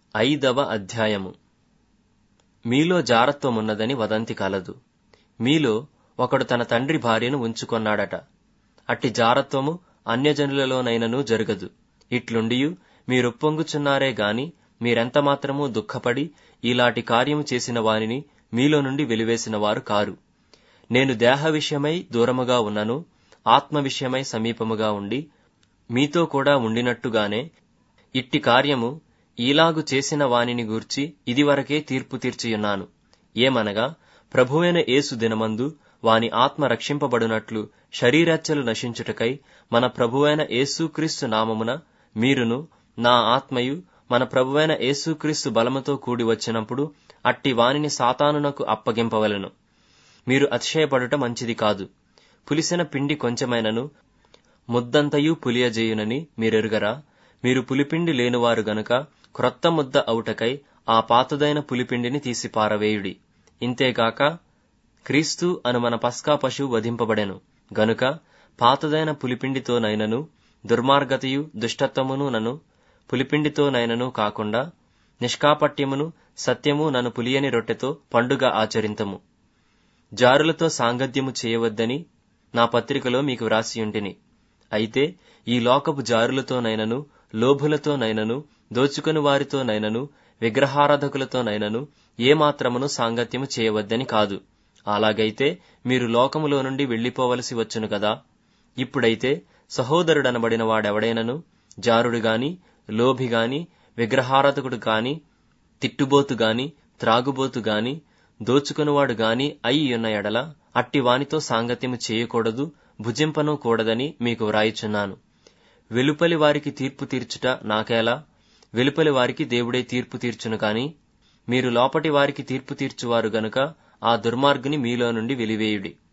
ఐదవ అధ్యాయము మీలో జారత్వమున్నదని వదంతి కలదు మీలో ఒకడు తన తండ్రి భార్యను ఉంచుకొన్నాడట అట్టి జారత్వము అన్యజనులలోనైనను జరగదు ఇట్లుండియు మీరొప్పొంగుచున్నారే గాని మీరెంత మాత్రమూ దుఃఖపడి ఇలాంటి కార్యము చేసిన వానిని మీలో నుండి వెలివేసిన వారు కారు నేను దేహ విషయమై దూరముగా ఉన్నను ఆత్మ విషయమై సమీపముగా ఉండి మీతో కూడా ఉండినట్టుగానే ఇట్టి కార్యము ఈలాగు చేసిన వానిని గూర్చి ఇదివరకే తీర్పు తీర్చియున్నాను ఏమనగా ప్రభువైన యేసు దినమందు వాని ఆత్మ రక్షింపబడునట్లు శరీరచ్చలు నశించుటకై మన ప్రభువైన యేసుక్రీస్తు నామమున మీరును నా ఆత్మయు మన ప్రభువైన యేసుక్రీస్తు బలముతో కూడి వచ్చినప్పుడు అట్టి వానిని సాతానునకు అప్పగింపవలెను మీరు అతిశయపడుట మంచిది కాదు పులిసిన పిండి కొంచెమైనను ముద్దంతయు పులియజేయునని మీరెరుగరా మీరు పులిపిండి లేనివారు గనుక క్రొత్త ముద్ద అవుటకై ఆ పాతదైన పులిపిండిని తీసి పారవేయుడి ఇంతేగాక క్రీస్తు అను మన పస్కా పశువు వధింపబడెను గనుక పాతదైన పులిపిండితోనైనను దుర్మార్గతయు దుష్టత్వమును నను పులిపిండితోనైనను కాకుండా నిష్కాపట్యమును సత్యము నన్ను పులియని రొట్టెతో పండుగ ఆచరింతము జారులతో సాంగత్యము చేయవద్దని నా పత్రికలో మీకు వ్రాసియుంటిని అయితే ఈ లోకపు జారులతోనైనను లోభులతోనైనను దోచుకుని వారితోనైనను విగ్రహారాధకులతోనైనను ఏమాత్రమును సాంగత్యము చేయవద్దని కాదు అలాగైతే మీరు లోకములో నుండి వెళ్లిపోవలసి వచ్చును కదా ఇప్పుడైతే సహోదరుడనబడిన వాడెవడైనను జారుడు గాని లోభి గాని విగ్రహారాధకుడు గాని తిట్టుబోతు గాని త్రాగుబోతు గాని దోచుకునివాడు గాని అయి ఉన్న ఎడల అట్టి వానితో సాంగత్యము చేయకూడదు భుజింపను కూడదని మీకు వ్రాయిచున్నాను వెలుపలి వారికి తీర్పు తీర్చుట నాకేలా వెలుపలి వారికి దేవుడే తీర్పు తీర్చును కాని మీరు లోపటి వారికి తీర్పు తీర్చువారు గనుక ఆ దుర్మార్గుని మీలో నుండి వెలివేయుడి